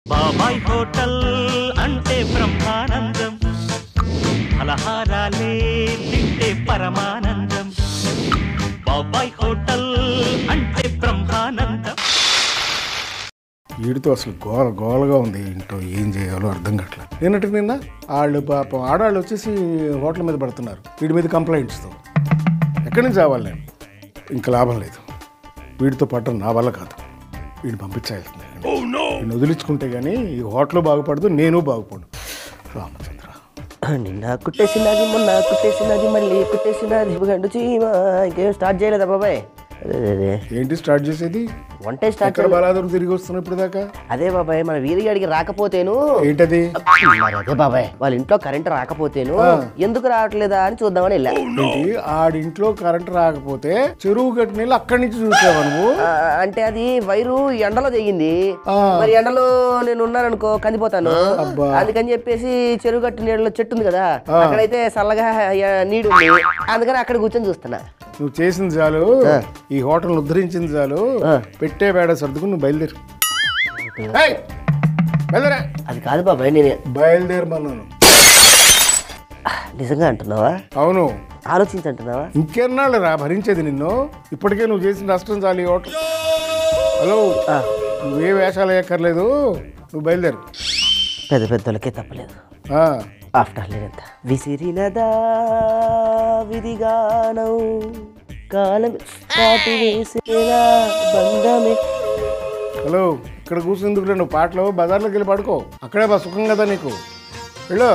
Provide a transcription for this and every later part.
బాబాయ్ హోటల్ అంటే బ్రహ్మానందం ఫలహారాలే తింటే పరమానందం బాబాయ్ హోటల్ అంటే బ్రహ్మానందం వీడితో అసలు గోల గోలగా ఉంది ఏంటో ఏం చేయాలో అర్థం కావట్లేదు నిన్నటి నిన్న వాళ్ళు పాపం ఆడవాళ్ళు వచ్చేసి హోటల్ మీద పడుతున్నారు వీడి మీద కంప్లైంట్స్తో ఎక్కడి నుంచి రావాలి నేను ఇంకా లాభం లేదు వీడితో పాటు నా వల్ల కాదు వీడిని పంపించాల్సిందే వీడిని వదిలించుకుంటే కానీ ఈ హోటల్ బాగుపడదు నేను బాగుపడు రామచంద్ర నిన్న కుట్టేసినది మొన్న కుట్టేసినది మళ్ళీ కుట్టేసినది గండు చీమ ఇంకేం స్టార్ట్ చేయలేదా బాబాయ్ అదే అదే, అదే ఏంటి స్టార్ట్ చేసేది వంటే స్టార్ట్ ఎక్కడ బలాదూరు తిరిగి వస్తున్నావు ఇప్పుడు దాకా అదే బాబాయ్ మన వీరిగాడికి రాకపోతేను ఏంటది మరి అదే బాబాయ్ వాళ్ళ ఇంట్లో కరెంట్ రాకపోతేను ఎందుకు రావట్లేదా అని చూద్దామని వెళ్ళా ఏంటి ఆడింట్లో కరెంట్ రాకపోతే చెరువు గట్టి నీళ్ళు అక్కడి నుంచి చూసావా నువ్వు ఆ, అంటే అది వైరు ఎండలో తెగింది ఆ. మరి ఎండలో నేను ఉన్నాననుకో కందిపోతాను అబ్బా. అందుకని చెప్పేసి చెరువు గట్టు నీళ్ళలో చెట్టు ఉంది కదా అక్కడైతే చల్లగా ఆ, నీడు ఉంది అందుకని అక్కడ కూర్చొని చూస్తున్నా నువ్వు చేసింది చాలు ఈ హోటల్ ఉద్ధరించింది చాలు పెట్టే బేడ సర్దుకుని నువ్వు బయలుదేరు ఏయ్! బయలుదేరా అది కాదు బాబాయ్ నేను బయలుదేరమన్నాను నిజంగా అంటున్నావా అవును ఆలోచించంటున్నావా ఇంకెన్నాళ్ళు రా భరించేది నిన్ను ఇప్పటికే నువ్వు చేసిన నష్టం చాలు ఈ హోటల్ హలో నువ్వే వేషాలు వేయక్కర్లేదు నువ్వు బయలుదేరు పెద్ద పెద్దలకే తప్పలేదు ఆ, ఆఫ్టర్ లేనంత విసిరినదా విధిగానం కాలం కాటి వేసేలా బంధమే హలో ఇక్కడ కూర్చుందుకులే నువ్వు పాటలు బజార్లోకి వెళ్ళి పడుకో అక్కడే బా సుఖం కదా నీకు వెళ్ళు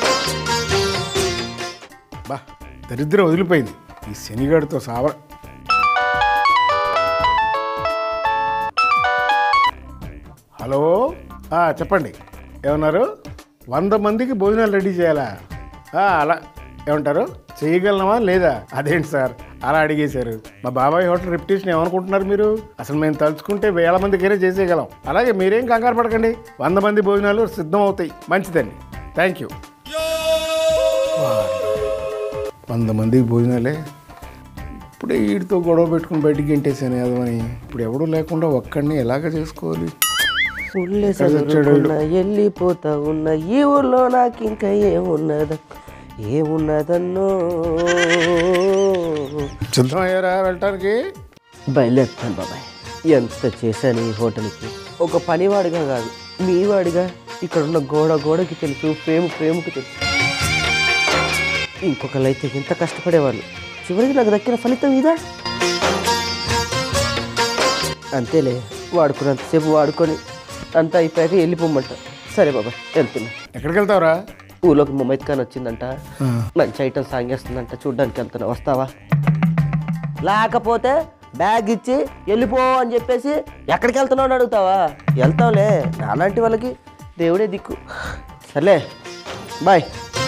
బా దరిద్రం వదిలిపోయింది ఈ శనిగాడితో సావ హలో ఆ, చెప్పండి ఏమన్నారు వంద మందికి భోజనాలు రెడీ చేయాలా ఆ, అలా ఏమంటారు చేయగలమా లేదా అదేంటి సార్ అలా అడిగేశారు మా బాబాయ్ హోటల్ రెప్యుటేషన్ ఏమనుకుంటున్నారు మీరు అసలు మేము తలుచుకుంటే వేల మందికైనా చేసేయగలం అలాగే మీరేం కంగారు పడకండి వంద మంది భోజనాలు సిద్ధం అవుతాయి మంచిదండి థ్యాంక్ యూ వంద మందికి భోజనాలే ఇప్పుడే వీడితో గొడవ పెట్టుకుని బయటికి గెంటేసాను అదమని ఇప్పుడు ఎవడూ లేకుండా ఒక్కడిని ఎలాగ చేసుకోవాలి ఉల్లే చదువుకున్నా వెళ్ళిపోతా ఉన్న ఈ ఊర్లో నాకు ఇంకా ఏమున్నద ఏమున్నదన్నో సిద్ధమయ్యారా వెళ్ళటానికి బయలుదేరుతాను బాబాయ్ ఎంత చేశాను ఈ హోటల్కి ఒక పనివాడిగా కాదు మీ వాడిగా ఇక్కడ ఉన్న గోడ గోడకి తెలుసు ప్రేమ ప్రేమకు తెలుసు ఇంకొకళ్ళైతే ఎంత కష్టపడేవాళ్ళు చివరికి నాకు దక్కిన ఫలితం ఇదా అంతేలే వాడుకున్నంతసేపు వాడుకొని అంతా అయిపోయాక వెళ్ళిపోమంట సరే బాబాయ్ వెళ్తున్నా ఎక్కడికి వెళ్తావురా ఊర్లోకి ముమైత్ ఖాన్ వచ్చిందంట మంచి ఐటమ్ సాంగేస్తుందంట చూడ్డానికి వెళ్తున్నా వస్తావా లేకపోతే బ్యాగ్ ఇచ్చి వెళ్ళిపో అని చెప్పేసి ఎక్కడికి వెళ్తున్నావు అని అడుగుతావా వెళ్తాంలే నాలాంటి వాళ్ళకి దేవుడే దిక్కు సర్లే బాయ్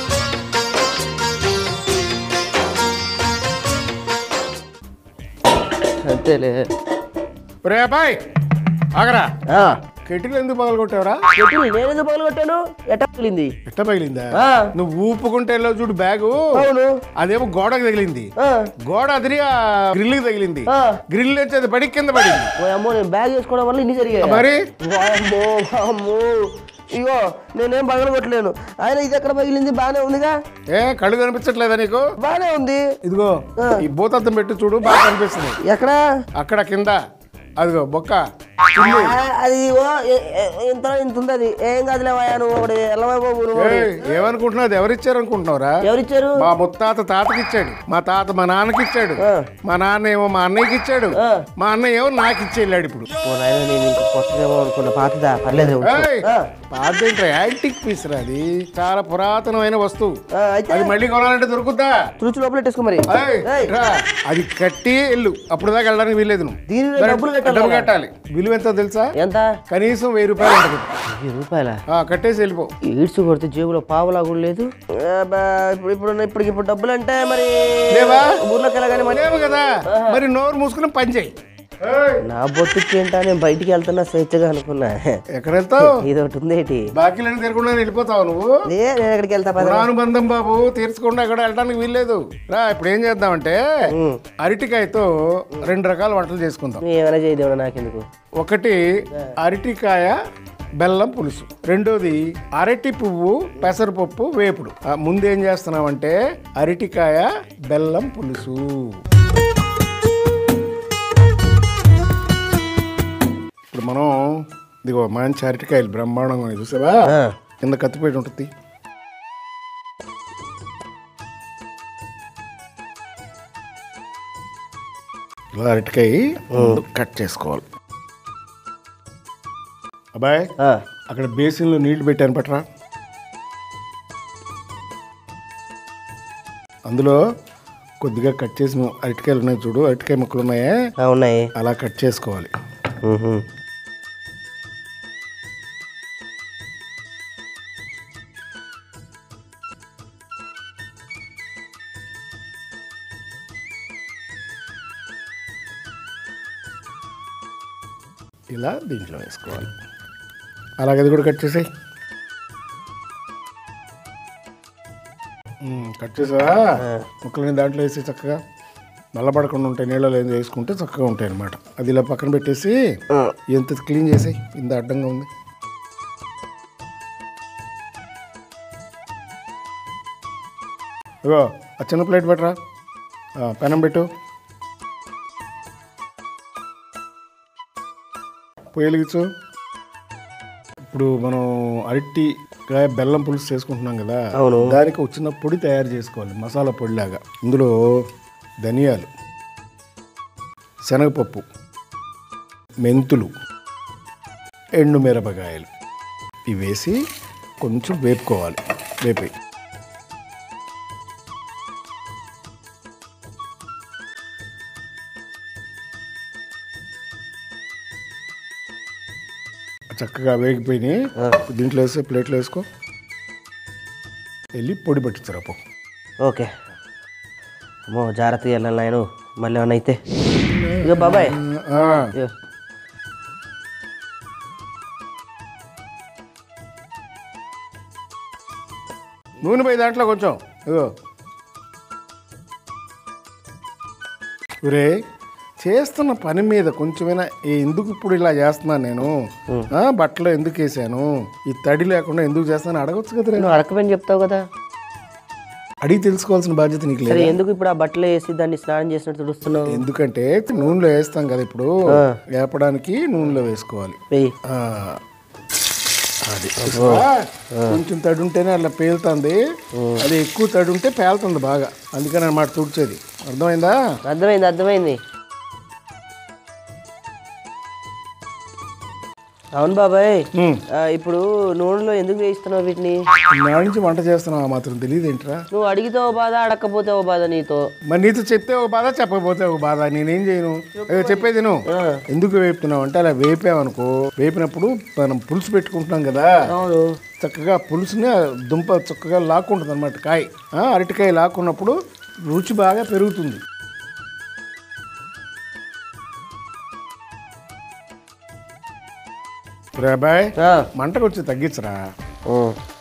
అంతేలే రే బాయ్ ఆగరా ఆ, కెటిల్ ఎందుకు పగలగొట్టావురా ఎటు నేనెందుకు పగలు కొట్టాను ఎట్ట పగిలింది ఎట్ట పగిలిందా ఆ. నువ్వు ఊపుకుంటే వెళ్ళావు చూడు బ్యాగు అవును అదేమో గోడకు తగిలింది ఆ, గోడ అదిరి ఆ గ్రిల్కి తగిలింది ఆ. గ్రిల్ నుంచి అది పడి కింద పడింది ఓ అమ్మో నేను బ్యాగ్ వేసుకోవడం వల్ల ఇన్ని జరిగాయి మరి వామ్మో వామ్మో ఇగో నేనేం పగల కొట్టలేను ఆయన ఇది ఎక్కడ పగిలింది బానే ఉందిగా ఏ కళ్ళు కనిపించట్లేదా నీకు బానే ఉంది ఇదిగో ఈ భూతత్వం పెట్టి చూడు బాగా కనిపిస్తుంది ఎక్కడ అక్కడ కింద అదిగో బొక్క ఆ, అది ఓ ఎ- ఎ- ఇంత ఇంత ఉంది అది ఏం కాదులే వాయా నువ్వు ఒకటి ఎల్లవై బాబు నువ్వు ఒకటి. ఏయ్, ఏమనుకుంటున్నావు అది ఎవరిచ్చారు అనుకుంటున్నావురా ఎవరిచ్చారు మా ముత్తాత తాతకి ఇచ్చాడు మా తాత మా నాన్నకి ఇచ్చాడు ఆ. మా నాన్న ఏమో మా అన్నయ్యకి ఇచ్చాడు ఆ. మా అన్నయ్య ఏమో నాకు ఇచ్చి వెళ్ళాడు ఇప్పుడు ఓ నాయన నేను ఇంక కొత్తదేమో అనుకున్నా పాతదా పర్లేదు ఏయ్, ఆ, పాదేంట్రా యాంటిక్ పీస్ రా అది చాలా పురాతనమైన వస్తువు ఆ, అయితే అది మళ్ళీ కొనాలంటే దొరుకుద్దా తురుచు లోపల పెట్టేసుకో మరి ఏయ్, ఏయ్, రా. అది కట్టి వెళ్ళు అప్పుడు దాకా వెళ్ళడానికి వీల్లేదు నువ్వు దీని మీద దానికి డబ్బులు కట్టాలా? డబ్బు కట్టాలి విలువ ఎంతో తెలుసా ఎంత కనీసం వెయ్యి రూపాయలు ఉంటుంది వెయ్యి రూపాయల ఆ, కట్టేసి వెళ్ళిపో ఈడ్చు కొడితే జేబులో పావులా కూడా లేదు అబ్బా, ఇప్పుడు ఇప్పుడు ఇప్పుడు ఇప్పుడు డబ్బులు అంటే మరి లేవా? ఊర్లోకి వెళ్ళగానే మరి లేవు కదా మరి నోరు మూసుకుని పని చేయి ఏయ్, నా బొత్తుకి ఏంటా నేను బయటికి వెళ్తున్నా స్వేచ్ఛగా అనుకున్నా ఎక్కడ వెళ్తావు ఇది ఒకటి ఉందేటి బాకీలను తిరగకుండా వెళ్ళిపోతావు నువ్వు లే నేను ఎక్కడికి వెళ్తా పద పురానుబంధం బాబు తీర్చకుండా ఎక్కడ వెళ్ళడానికి వీల్లేదు రా ఇప్పుడు ఏం చేద్దామంటే అరటికాయతో రెండు రకాల వంటలు చేసుకుందాం నువ్వు ఏమైనా చేయదేవుడా నాకెందుకు ఒకటి అరటికాయ బెల్లం పులుసు రెండోది అరటి పువ్వు పెసరపప్పు వేపుడు ఆ, ముందు ఏం చేస్తున్నామంటే అరటికాయ బెల్లం పులుసు ఇప్పుడు మనం ఇదిగో మంచి అరటికాయలు బ్రహ్మాండంగా ఉన్నాయి చూసావా ఆ. కింద కత్తిపేట ఉంటుంది ఇలా అరటికాయ ముందు కట్ చేసుకోవాలి అబ్బాయ్ ఆ, అక్కడ బేసిన్లో నీళ్లు పెట్టాను పట్రా అందులో కొద్దిగా కట్ చేసిన అరటికాయలు ఉన్నాయి చూడు అరటికాయ ముక్కలు ఉన్నాయే ఆ, ఉన్నాయి అలా కట్ చేసుకోవాలి మ్హూ. ఇలా దీంట్లో వేసుకోవాలి అలాగే అది కూడా కట్ చేసేయి మ్మ్, కట్ చేసావా ముక్కలని దాంట్లో వేసి చక్కగా నల్లబడకుండా ఉంటాయి నీళ్ళలో ఏం వేసుకుంటే చక్కగా ఉంటాయి అన్నమాట అది ఇలా పక్కన పెట్టేసి ఆ, ఎంత క్లీన్ చేసేయి ఇంత అడ్డంగా ఉంది ఇగో ఆ చిన్న ప్లేట్ పెట్టరా ఆ, పెనం పెట్టు పొయ్యలిగించు ఇప్పుడు మనం అరటి కాయ బెల్లం పులుసు చేసుకుంటున్నాం కదా అవును. దానికి ఒక చిన్న పొడి తయారు చేసుకోవాలి మసాలా పొడిలాగా ఇందులో ధనియాలు శనగపప్పు మెంతులు ఎండు మిరపకాయలు ఇవి వేసి కొంచెం వేపుకోవాలి వేపి చక్కగా వేగిపోయినాయి దీంట్లో వేసి ప్లేట్లో వేసుకో వెళ్ళి పొడి పట్టించరా పో ఓకే అమ్మో జాగ్రత్తగా వెళ్ళాలి నాయన మళ్ళీ ఏమన్నా అయితే ఇక బాబాయ్ ఆ, ఇగో. నూనె పోయి దాంట్లో కొంచెం ఇగో ఒరే చేస్తున్న పని మీద కొంచెమైనా ఏ ఎందుకు ఇప్పుడు ఇలా చేస్తున్నాను నేను ఆ, బట్టలు ఎందుకు వేసాను ఈ తడి లేకుండా ఎందుకు చేస్తాను అడగొచ్చు కదా నేను నువ్వు అడకపోయిన చెప్తావు కదా అడిగి తెలుసుకోవాల్సిన బాధ్యత నీకు లేదు సరే ఎందుకు ఇప్పుడు ఆ బట్టలు వేసి దాన్ని స్నానం చేసినట్టు తుడుస్తున్నావు ఎందుకంటే నూనెలో వేస్తాం కదా ఇప్పుడు వేపడానికి నూనెలో వేసుకోవాలి వెయ్యి ఆ, అది చూసావా? కొంచెం తడి ఉంటేనే అట్లా పేలుతుంది అది ఎక్కువ తడి ఉంటే పేలుతుంది బాగా అందుకని అన్నమాట తుడిచేది అర్థమైందా అర్థమైంది అర్థమైంది అవును బాబాయ్ ఉమ్. ఆ, ఇప్పుడు నూనెలో ఎందుకు వేయిస్తున్నావు వీటిని నా నుంచి వంట చేస్తున్నావు మాత్రం తెలియదు ఏంట్రా నువ్వు అడిగితే ఓ బాధ అడగకపోతే ఓ బాధ నీతో మరి నీతో చెప్తే ఒక బాధ చెప్పకపోతే ఒక బాధ నేనేం చేయను అయ్యో చెప్పేది నువ్వు ఆ, ఎందుకు వేపుతున్నావు అంటే అలా వేపామనుకో వేపినప్పుడు మనం పులుసు పెట్టుకుంటున్నాం కదా అవును చక్కగా పులుసుని ఆ దుంప చక్కగా లాక్కుంటుంది అనమాట కాయ ఆ, అరటికాయ లాక్కున్నప్పుడు రుచి బాగా పెరుగుతుంది రాబాయ్ ఆ, మంట కొంచెం తగ్గించరా ఓ.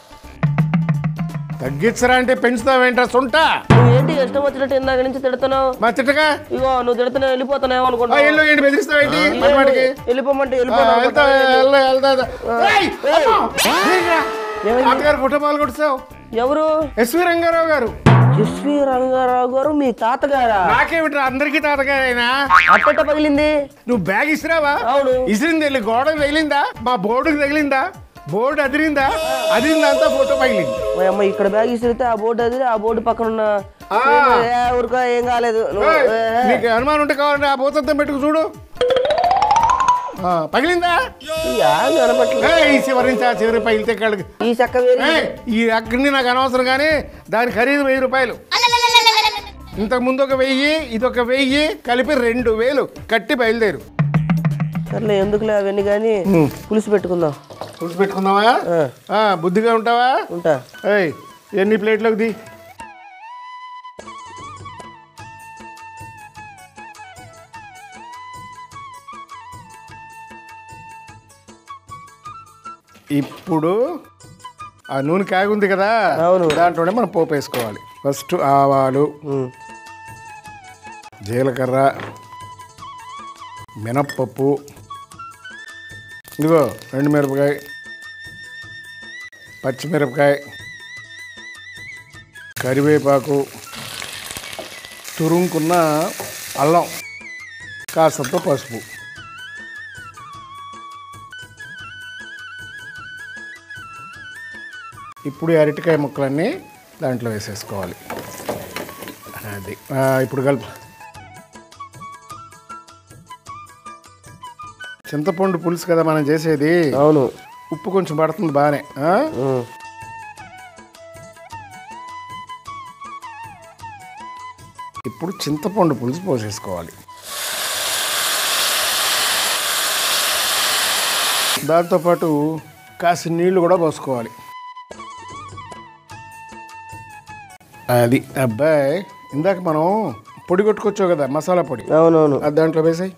తగ్గించరా అంటే పెంచుతావేంట్రా సొంట నువ్వు ఏంటి ఇష్టం వచ్చినట్టు ఇందాక నుంచి తిడుతున్నావు మా తిట్టగా ఇగో నువ్వు తిడుతున్నావు వెళ్ళిపోతున్నావు ఆ, అనుకుంటున్నావు ఇల్లు ఏంటి బెదిరిస్తావేంటి మరి వాడికి వెళ్ళిపోమంటే ఆ, వెళ్ళిపోతావు వెళ్తా, వెళ్తా, వెళ్తా, వెళ్తా. ఏయ్, అమ్మా! ఏంట్రా? ఏమైంది? తాతగారు ఫోటో పాలు కొట్టావు ఎవరు ఎస్వి రంగారావు గారు ఎస్వి రంగారావు గారు మీ తాతగారా నాకేమిట్రా అందరికీ తాతగారైనా అట్టట పగిలింది నువ్వు బ్యాగ్ ఇసిరావా అవును ఇసిరింది వెళ్ళి గోడకు తగిలిందా మా బోర్డుకి తగిలిందా బోర్డు అదిరిందా అదిరిందంతా ఫోటో పగిలింది మా అమ్మ ఇక్కడ బ్యాగ్ ఇసిరితే ఆ బోర్డు అది ఆ బోర్డు పక్కన ఉన్న ఆ. ఏ, ఊరుకో ఏం కాలేదు నువ్వు, ఏయ్, ఏ, నీకు అనుమానం ఉంటే కావాలంటే ఆ భూతత్వం పెట్టుకు చూడు ఆ, పగిలిందా ఈ ఆగు కనపట్లేదు ఏయ్, ఈ చివరి నుంచి ఆ చివరి పగిలితే కాళ్ళకి ఈ చెక్క వేరు ఏయ్, ఈ అక్కడిని నాకు అనవసరం కానీ దాని ఖరీదు వెయ్యి రూపాయలు ఇంతకు ముందు ఒక వెయ్యి ఇది ఒక వెయ్యి కలిపి రెండు వేలు కట్టి బయలుదేరు సర్లే ఎందుకులే అవన్నీ కానీ పులుసు పెట్టుకుందాం పులుసు పెట్టుకుందావా ఆ, ఆ, బుద్ధిగా ఉంటావా ఉంటా ఏయ్ ఎన్ని ప్లేట్లోకి ది ఇప్పుడు ఆ నూనె కాగి ఉంది కదా అవును. దాంట్లోనే మనం పోపు వేసుకోవాలి ఫస్ట్ ఆవాలు ఉమ్, జీలకర్ర మినప్పప్పు ఇదిగో రెండు మిరపకాయ పచ్చిమిరపకాయ కరివేపాకు తురుముకున్న అల్లం కాసంత పసుపు ఇప్పుడు ఈ అరటికాయ ముక్కలన్నీ దాంట్లో వేసేసుకోవాలి అది ఆ, ఇప్పుడు కలుపు చింతపండు పులుసు కదా మనం చేసేది అవును ఉప్పు కొంచెం పడుతుంది బాగానే ఆ? ఉమ్. ఇప్పుడు చింతపండు పులుసు పోసేసుకోవాలి దాంతోపాటు కాసి నీళ్లు కూడా పోసుకోవాలి అది అబ్బాయి ఇందాక మనం పొడి కొట్టుకొచ్చావు కదా మసాలా పొడి అవునవును అది దాంట్లో వేసాయి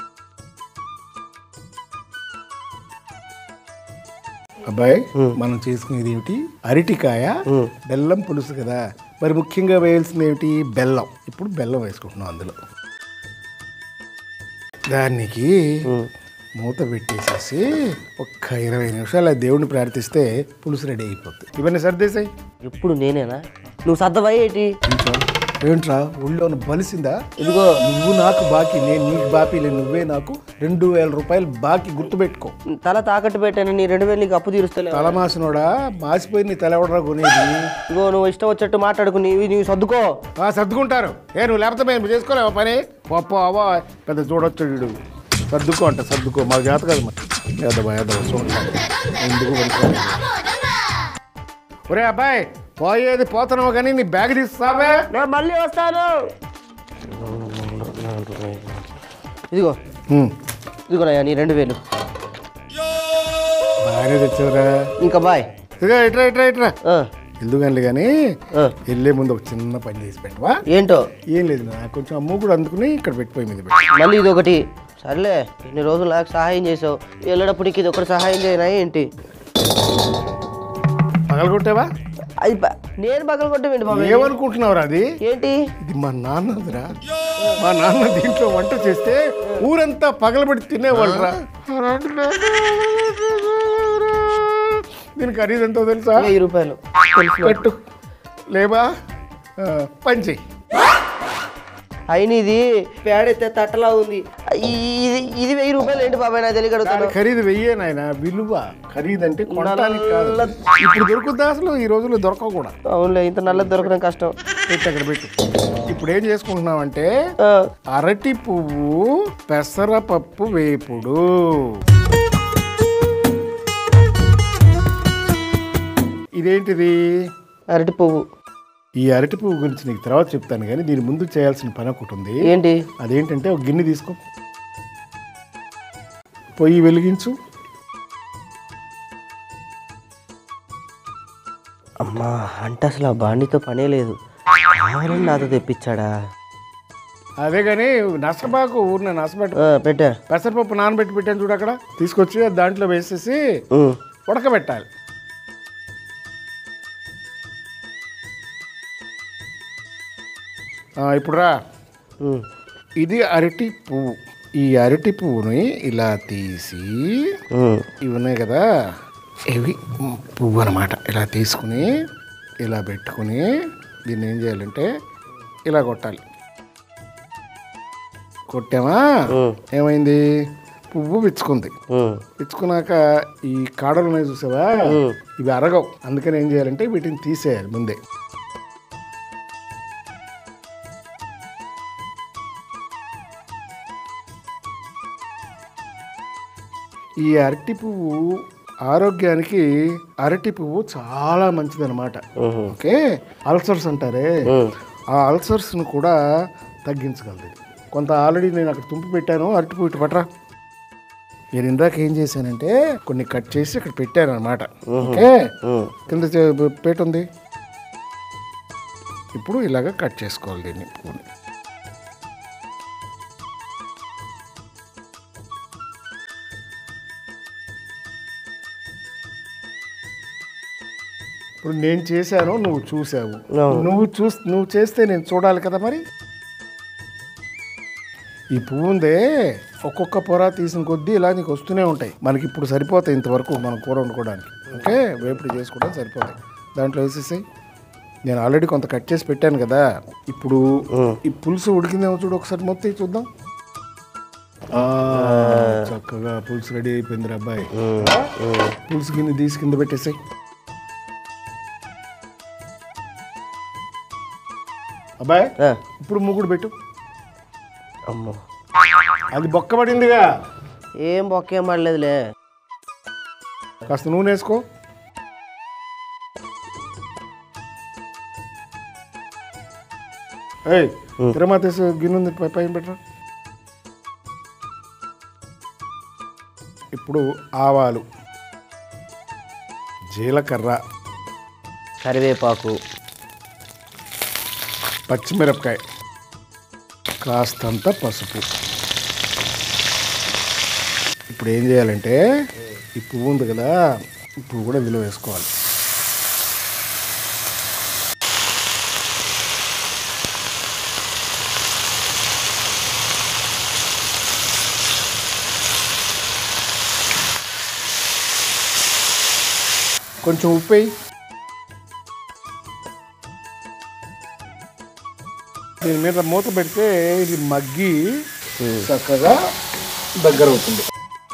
అబ్బాయి మనం చేసుకునేది ఏమిటి అరటికాయ బెల్లం పులుసు కదా మరి ముఖ్యంగా వేయాల్సింది ఏమిటి బెల్లం ఇప్పుడు బెల్లం వేసుకుంటున్నాం అందులో దానికి మూత పెట్టేసేసి ఒక్క ఇరవై నిమిషాలు ఆ దేవుడిని ప్రార్థిస్తే పులుసు రెడీ అయిపోతుంది ఇవన్నీ సర్దేశాయి ఎప్పుడు నేనేనా నువ్వు సర్దవా ఏంటి ఏంట్రా ఊళ్ళో బలిసిందా ఇదిగో నువ్వు నాకు బాకీ నేను నీకు బాకీ లేదు నువ్వే నాకు రెండు వేల రూపాయలు బాకీ గుర్తుపెట్టుకో తల తాకట్టు పెట్టాను నీ రెండు వేలు నీకు అప్పు తీరుస్తలేవు తలమాసినోడా మాసిపోయి నీ తల ఎవడరా కొనేది ఇదిగో నువ్వు ఇష్టం వచ్చేట్టు మాట్లాడుకు నీవి నీవు సర్దుకో ఆ, సర్దుకుంటారు ఏ నువ్వు లేకపోతే మేము చేసుకోలేవా పని పప్పు అవా పెద్ద చూడొచ్చు వీడు సర్దుకో అంట సర్దుకో మాకు చేత కదా మరి ఏదబ్బా ఏదబ్బా చూడాలి ఎందుకు పనికిరాదు. ఒరే అబ్బాయి పోయేది పోతున్నావు కానీ నీ బ్యాగ్ తీస్తావే నేను మళ్ళీ వస్తాను ఇదిగో హ్మ్. ఇదిగో నయ్యా నీ రెండు వేలు బాగానే తెచ్చావురా ఇంకా బాయ్ ఇదిగో ఇట్రా ఇట్రా ఇట్రా ఆ, ఎందుకని కానీ ఆ. వెళ్ళే ముందు ఒక చిన్న పని చేసి పెట్టవా ఏంటో ఏం లేదు నా కొంచెం అమ్ము కూడా అందుకుని ఇక్కడ పెట్టిపోయి మీద పెట్టి మళ్ళీ ఇది ఒకటి సర్లే ఇన్ని రోజులు నాకు సహాయం చేసావు వెళ్ళేటప్పటికి ఇది ఒకటి సహాయం చేయనా ఏంటి పగలగొట్టావా అది ప- నేను పగల కొట్టేయండి బాబు ఏమనుకుంటున్నావురా అది ఏంటి ఇది మా నాన్నదిరా మా నాన్న దీంట్లో వంట చేస్తే ఊరంతా పగలబడి తినేవాళ్ళరా దీని ఖరీదు ఎంతో తెలుసా వెయ్యి రూపాయలు కట్టు లేవా ఆ, పని చెయ్యి అయిన ఇది పేడైతే తట్టలా ఉంది ఈ- ఇది ఇది వెయ్యి రూపాయలు ఏంటి బాబాయ్ నాకు తెలియగలుగుతాను దాని ఖరీదు వెయ్యే నాయన విలువ ఖరీదు అంటే కొనడానికి కాదు ఇప్పుడు దొరుకుద్దా అసలు ఈ రోజుల్లో దొరకవు కూడా అవునులే ఇంత నల్లది దొరకడం కష్టం పెట్టి అక్కడ పెట్టు ఇప్పుడు ఏం చేసుకుంటున్నామంటే ఆ, అరటి పువ్వు పెసరపప్పు వేపుడు ఇదేంటిది అరటి పువ్వు ఈ అరటి పువ్వు గురించి నీకు తర్వాత చెప్తాను కానీ దీని ముందు చేయాల్సిన పని ఒకటి ఉంది ఏంటి అదేంటంటే ఒక గిన్నె తీసుకో పొయ్యి వెలిగించు అమ్మా అంటే అసలు ఆ బాండితో పనే లేదు కావాలని నాతో తెప్పించాడా అదే కానీ నష్టబాకు ఊరిన నష్టపెట్టు ఆ, పెట్టా పెసరపప్పు నానబెట్టి పెట్టాను చూడు అక్కడ తీసుకొచ్చి అది దాంట్లో వేసేసి ఉమ్, ఉడకబెట్టాలి ఆ, ఇప్పుడు రా ఉమ్, ఇది అరటి పువ్వు ఈ అరటి పువ్వుని ఇలా తీసి ఉమ్. ఇవి ఉన్నాయి కదా ఇవి పువ్వు అనమాట ఇలా తీసుకుని ఇలా పెట్టుకుని దీన్ని ఏం చేయాలంటే ఇలా కొట్టాలి కొట్టామా ఉమ్. ఏమైంది పువ్వు విచ్చుకుంది ఉమ్, విచ్చుకున్నాక ఈ కాడలు ఉన్నాయి చూసావా ఇవి అరగవు అందుకని ఏం చేయాలంటే వీటిని తీసేయాలి ముందే ఈ అరటి పువ్వు ఆరోగ్యానికి అరటి పువ్వు చాలా మంచిదన్నమాట ఉహు. ఓకే అల్సర్స్ అంటారే ఆ అల్సర్స్ను కూడా తగ్గించగలదు కొంత ఆల్రెడీ నేను అక్కడ తుంపు పెట్టాను అరటి పువ్వు ఇటు పట్రా నేను ఇందాక ఏం చేశానంటే కొన్ని కట్ చేసి అక్కడ పెట్టాను అనమాట ఓకే ఉమ్. కింద చే- పేట ఉంది ఇప్పుడు ఇలాగ కట్ చేసుకోవాలి దీన్ని పువ్వుని ఇప్పుడు నేను చేశాను నువ్వు చూసావు అవును. నువ్వు చూస్ నువ్వు చేస్తే నేను చూడాలి కదా మరి ఈ పువ్వు ఉందే ఒక్కొక్క పొర తీసిన కొద్దీ ఇలా నీకు వస్తూనే ఉంటాయి మనకి ఇప్పుడు సరిపోతాయి ఇంతవరకు మనం కూర వండుకోవడానికి ఓకే వేపుడు చేసుకోవడానికి సరిపోతాయి దాంట్లో వేసేసాయి నేను ఆల్రెడీ కొంత కట్ చేసి పెట్టాను కదా ఇప్పుడు ఈ పులుసు ఉడికిందేమో చూడు ఒకసారి మొత్తం ఇవి చూద్దాం ఆ, చక్కగా పులుసు రెడీ అయిపోయింది అబ్బాయి పులుసు గిన్నె తీసి కింద పెట్టేసాయి అబ్బాయి ఆ, ఇప్పుడు మూగుడు పెట్టు అమ్మో అది బొక్క పడిందిగా ఏం బొక్కేం పడలేదులే కాస్త నూనె వేసుకో ఏయ్ తిరుమల తీసి గిన్నె ఉంది పై- పైన పెట్టరా ఇప్పుడు ఆవాలు జీలకర్ర కరివేపాకు పచ్చిమిరపకాయ కాస్తంత పసుపు ఇప్పుడు ఏం చేయాలంటే ఈ పువ్వు ఉంది కదా ఈ పువ్వు కూడా విలువ వేసుకోవాలి కొంచెం ఉప్పు వేయి దీని మీద మూత పెడితే ఇది మగ్గి చక్కగా దగ్గర అవుతుంది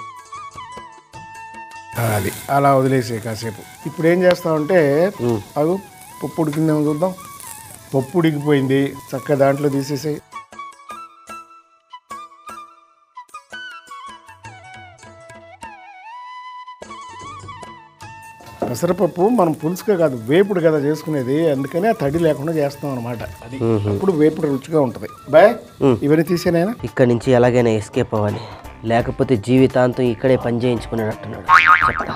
అది అలా వదిలేసే కాసేపు ఇప్పుడు ఏం చేస్తామంటే అగు పప్పు ఉడికిందేమో చూద్దాం పప్పు ఉడికిపోయింది చక్కగా దాంట్లో తీసేసాయి పెసరపప్పు మనం పులుసుగా కాదు వేపుడు కదా చేసుకునేది అందుకని ఆ తడి లేకుండా చేస్తాం అనమాట అది అప్పుడు వేపుడు రుచిగా ఉంటుంది బాయ్ ఇవన్నీ తీసేనైనా ఇక్కడి నుంచి ఎలాగైనా ఎస్కేప్ అవ్వాలి లేకపోతే జీవితాంతం ఇక్కడే పని చేయించుకునేటట్టున్నాడు చెప్తా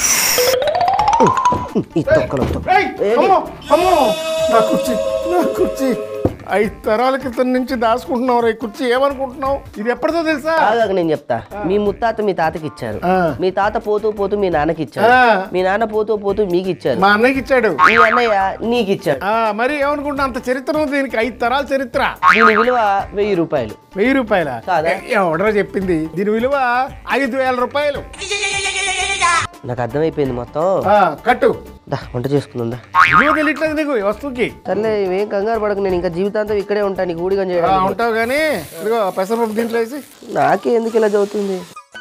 ఈ తొక్కలు తొక్క- అమ్మో అమ్మో నా కుర్చీ నా కుర్చీ ఐదు తరాల క్రితం నుంచి దాచుకుంటున్నావు ఈ కుర్చీ ఏమనుకుంటున్నావు ఇది ఎప్పటిదో తెలుసా ఆగాక నేను చెప్తా మీ ముత్తాత మీ తాతకి ఇచ్చారు ఆ. మీ తాత పోతూ పోతూ మీ నాన్నకి ఇచ్చారు ఆ. మీ నాన్న పోతూ పోతూ మీకు ఇచ్చారు మా అన్నయ్యకి ఇచ్చాడు మీ అన్నయ్య నీకు ఇచ్చాడు ఆ, మరి ఏమనుకుంటున్నా అంత చరిత్ర ఉంది దీనికి ఐదు తరాల చరిత్ర దీని విలువ వెయ్యి రూపాయలు వెయ్యి రూపాయల కాదా? ఎవడరా చెప్పింది దీని విలువ ఐదు వేల రూపాయలు నాకు అర్థమైపోయింది మొత్తం ఆ, కట్టు దా వంట చేసుకుందా విలువ తెలియట్లేదు నీకు ఈ వస్తువుకి సర్లే ఏం కంగారు పడకు నేను ఇంకా జీవితాంతం ఇక్కడే ఉంటాను నీకు ఊడిగం ఆ, చేయడానికి ఉంటావు కానీ ఇదిగో పెసరపప్పు దీంట్లో వేసి నాకే ఎందుకు ఇలా చదువుతుంది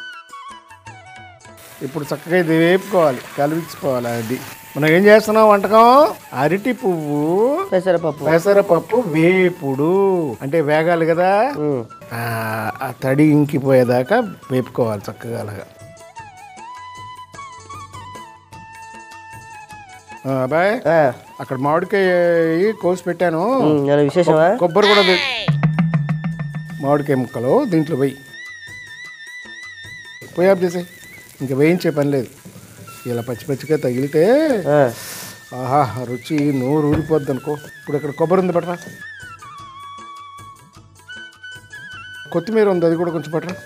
ఇప్పుడు చక్కగా ఇది వేపుకోవాలి కలిపించుకోవాలి అది మనం ఏం చేస్తున్నాం వంటకం అరటి పువ్వు పెసరపప్పు పెసరపప్పు వేపుడు అంటే వేగాలి కదా ఉమ్. ఆ, ఆ తడి ఇంకిపోయేదాకా వేపుకోవాలి చక్కగా అలాగా ఆ, బాయ్ ఆ, అక్కడ మామిడికాయ కోసి పెట్టాను ఉమ్, ఏమైనా విశేషమా కొబ్బరి కూడా వే- మామిడికాయ ముక్కలు దీంట్లో వెయ్యి పోయి ఆఫ్ చేసాయి ఇంకా వేయించే పని లేదు ఇలా పచ్చి పచ్చిగా తగిలితే ఆ, ఆహా ఆ రుచి నోరు ఊరిపోద్ది అనుకో ఇప్పుడు ఇక్కడ కొబ్బరి ఉంది పట్రా కొత్తిమీర ఉంది అది కూడా కొంచెం పట్రా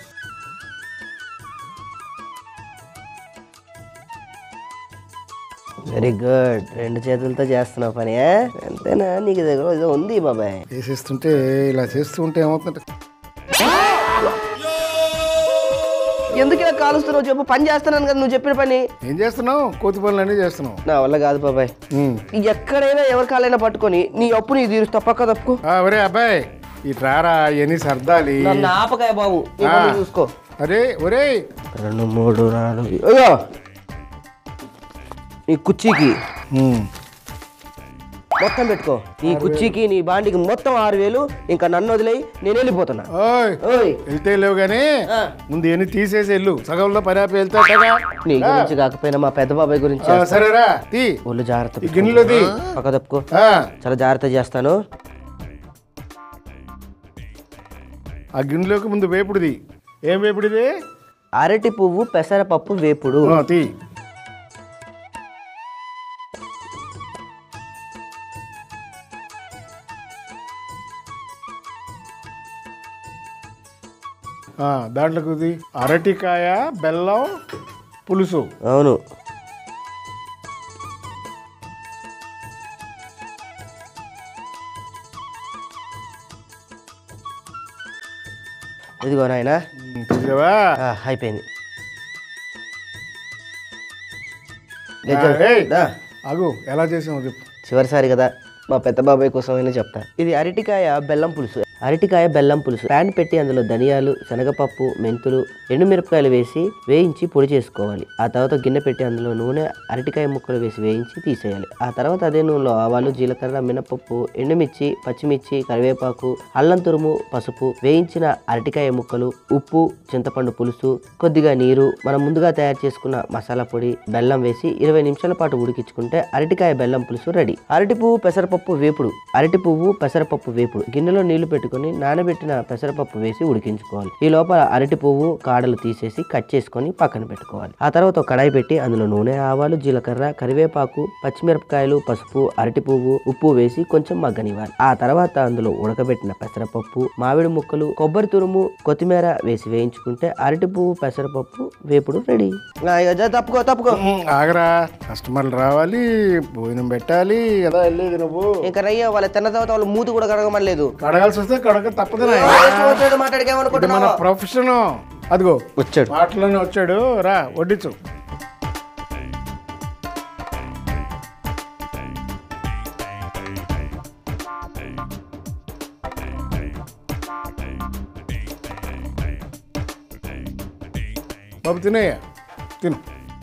వెరీ గుడ్ రెండు చేతులతో చేస్తున్నావు పని ఆ? అంతేనా నీకు దగ్గర ఏదో ఉంది బాబాయ్ వేసేస్తుంటే ఇలా చేస్తూ ఉంటే ఏమవుతుందంటే ఎందుకు ఇలా కాలుస్తున్నావు చెప్పు పని చేస్తున్నాను కదా నువ్వు చెప్పిన పని ఏం చేస్తున్నావు కోతి పనులు అన్నీ చేస్తున్నావు నా వల్ల కాదు బాబాయ్ ఉమ్. ఎక్కడైనా ఎవరి కాలైనా పట్టుకొని నీ అప్పు నీ తీరుస్తా పక్క తప్పుకో ఆ, ఒరే అబ్బాయి ఈ రారా ఇవన్నీ సర్దాలి నన్ను ఆపకాయ బాబు నీ ఆ. పని చూసుకో అరే ఒరే రెండు మూడు నాలుగు అయ్యో నీ కుర్చీకి ఉమ్. మొత్తం పెట్టుకో నీ కుర్చీకి నీ బాండికి మొత్తం ఆరు వేలు ఇంకా నన్ను వదిలేయి నేను వెళ్ళిపోతున్నా ఓయ్ ఓయ్ వెళ్తే లేవు కానీ ఆ. ముందు ఇవన్నీ తీసేసి వెళ్ళు సగంలో పరాపి వెళ్తాటగా నీ గురించి కాకపోయినా మా పెద్ద బాబాయ్ గురించి ఆ, సరేరా తీ ఒళ్ళు జాగ్రత్త ఈ గిన్నెలో తీ పక్క తప్పుకో ఆ, చాలా జాగ్రత్త చేస్తాను ఆ గిన్నెలోకి ముందు వేపుడుది ఏం వేపుడిది అరటి పువ్వు పెసరపప్పు వేపుడు ఆ, తీ ఆ, దాంట్లోకి ఇది అరటికాయ బెల్లం పులుసు అవును ఇదిగో నాయనా చూసావా ఆ, అయిపోయింది ఏయ్, దా. ఆగు ఎలా చేసావు చెప్పు చివరిసారి కదా మా పెద్ద బాబాయ్ కోసం అయినా చెప్తా ఇది అరటికాయ బెల్లం పులుసు అరటికాయ బెల్లం పులుసు ప్యాన్ పెట్టి అందులో ధనియాలు శనగపప్పు మెంతులు ఎండుమిరపకాయలు వేసి వేయించి పొడి చేసుకోవాలి ఆ తర్వాత గిన్నె పెట్టి అందులో నూనె అరటికాయ ముక్కలు వేసి వేయించి తీసేయాలి ఆ తర్వాత అదే నూనెలో ఆవాలు జీలకర్ర మినపప్పు ఎండుమిర్చి పచ్చిమిర్చి కరివేపాకు అల్లం తురుము పసుపు వేయించిన అరటికాయ ముక్కలు ఉప్పు చింతపండు పులుసు కొద్దిగా నీరు మనం ముందుగా తయారు చేసుకున్న మసాలా పొడి బెల్లం వేసి ఇరవై నిమిషాల పాటు ఉడికించుకుంటే అరటికాయ బెల్లం పులుసు రెడీ అరటి పువ్వు పెసరపప్పు వేపుడు అరటి పువ్వు పెసరపప్పు వేపుడు గిన్నెలో నీళ్లు పెట్టుకుని నానబెట్టిన పెసరపప్పు వేసి ఉడికించుకోవాలి ఈ లోపల అరటి పువ్వు కాడలు తీసేసి కట్ చేసుకొని పక్కన పెట్టుకోవాలి ఆ తర్వాత ఒక కడాయి పెట్టి అందులో నూనె ఆవాలు జీలకర్ర కరివేపాకు పచ్చిమిరపకాయలు పసుపు అరటి పువ్వు ఉప్పు వేసి కొంచెం మగ్గనివ్వాలి ఆ తర్వాత అందులో ఉడకబెట్టిన పెసరపప్పు మామిడి ముక్కలు కొబ్బరి తురుము కొత్తిమీర వేసి వేయించుకుంటే అరటి పువ్వు పెసరపప్పు వేపుడు రెడీ తప్పుకో తప్పుకో ఉమ్, ఆగరా కస్టమర్లు రావాలి భోజనం పెట్టాలి కదా వెళ్ళేది నువ్వు ఇంకా రయ్య వాళ్ళ తిన్న తర్వాత వాళ్ళు మూతి కూడా కడగమనలేదు కడగాల్సి వస్తే కడగ తప్పదు నాయనా. వచ్చాడు ఇది మన మాట్లాడికేమనుకుంటున్నావు ప్రొఫెషన్ అదిగో వచ్చాడు మాటలోనే వచ్చాడు రా వడ్డించు బాబు తినేయ్యా తిను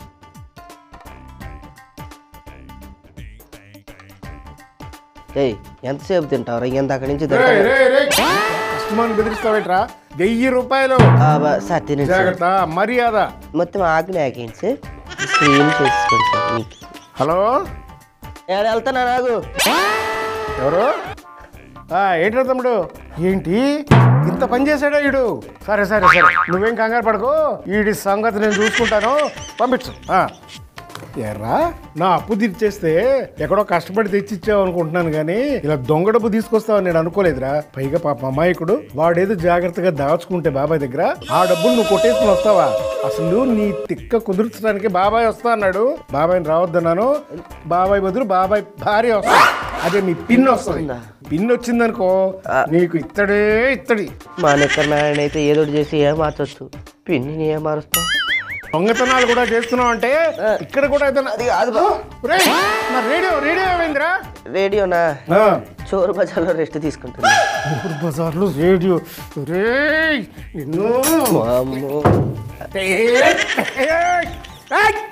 ఏయ్ ఎంతసేపు తింటావు ఇంత అక్కడి నుంచి రేయ్, తింటావు రేయ్, రేయ్. కస్టమర్ని బెదిరిస్తావేట్రా వెయ్యి రూపాయలు సార్ తినండి సార్ జాగ్రత్త మర్యాద మొత్తం ఆకుని ఆకేయండి సార్ స్క్రీన్ చేసుకోండి సార్ మీకు హలో నేను వెళ్తానా నాగు ఎవరు ఆ, ఏంట్రా తమ్ముడు ఏంటి ఇంత పని చేశాడా ఈడు సరే సరే సరే నువ్వేం కంగారు పడకు ఈడి సంగతి నేను చూసుకుంటాను పంపించు ఆ. ఎర్రా నా అప్పు తీర్చేస్తే ఎక్కడో కష్టపడి తెచ్చిచ్చావు అనుకుంటున్నాను కానీ ఇలా దొంగ డబ్బు తీసుకొస్తావని నేను అనుకోలేదురా పైగా పాప అమాయకుడు వాడేదో జాగ్రత్తగా దాచుకుంటే బాబాయ్ దగ్గర ఆ డబ్బులు నువ్వు కొట్టేసుకుని వస్తావా అసలు నీ తిక్క కుదుర్చడానికి బాబాయ్ వస్తా అన్నాడు బాబాయ్ని రావద్దన్నాను బాబాయ్ బదులు బాబాయ్ భార్య వస్తా అదే నీ పిన్ వస్తుంది పిన్ వచ్చిందనుకో నీకు ఇత్తడే ఇత్తడి మా నెక్కర్ నారాయణ అయితే ఏదో ఒకటి చేసి ఏం మార్చొచ్చు పిన్నిని ఏం మారుస్తాం దొంగతనాలు కూడా చేస్తున్నావు అంటే ఇక్కడ కూడా ఏదైనా అది కాదు బా. రేయ్, నా రేడియో రేడియో ఏమైందిరా రేడియోనా ఆ. చోరు బజార్లో రెస్ట్ తీసుకుంటుంది ఊరు బజార్లో రేడియో రేయ్ నిన్ను వామ్మో. ఏయ్, ఏయ్, ఏయ్.